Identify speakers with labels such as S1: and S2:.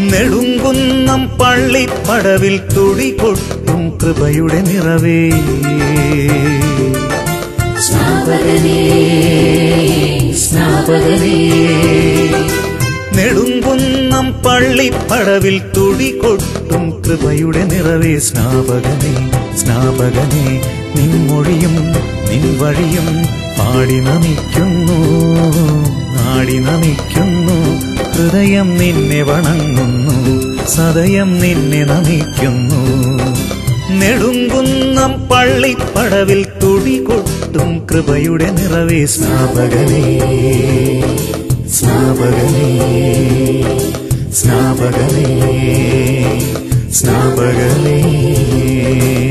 S1: നെടുങ്കുന്നം പള്ളിപ്പടവിൽ തുടി കൊട്ടും കൃപയുടെ നിറവേ
S2: സ്നാപകനേ സ്നാപകനേ
S1: നെടുങ്കുന്നം പള്ളിപ്പടവിൽ തുടി കൊട്ടും കൃപയുടെ നിറവേ സ്നാപകനേ സ്നാപകനേ നിൻമൊഴിയും നിൻ വഴിയും പാടി നമിക്കുന്നു നാടി നമിക്കുന്നു ഹൃദയം നിന്നെ വണങ്ങുന്നു സദയം നിന്നെ നമിക്കുന്നു നെടുങ്കുന്നം പള്ളിപ്പടവിൽ തുടി കൊട്ടും കൃപയുടെ നിറവേ സ്നാപകനേ സ്നാപകനേ സ്നാപകനേ സ്നാപകനേ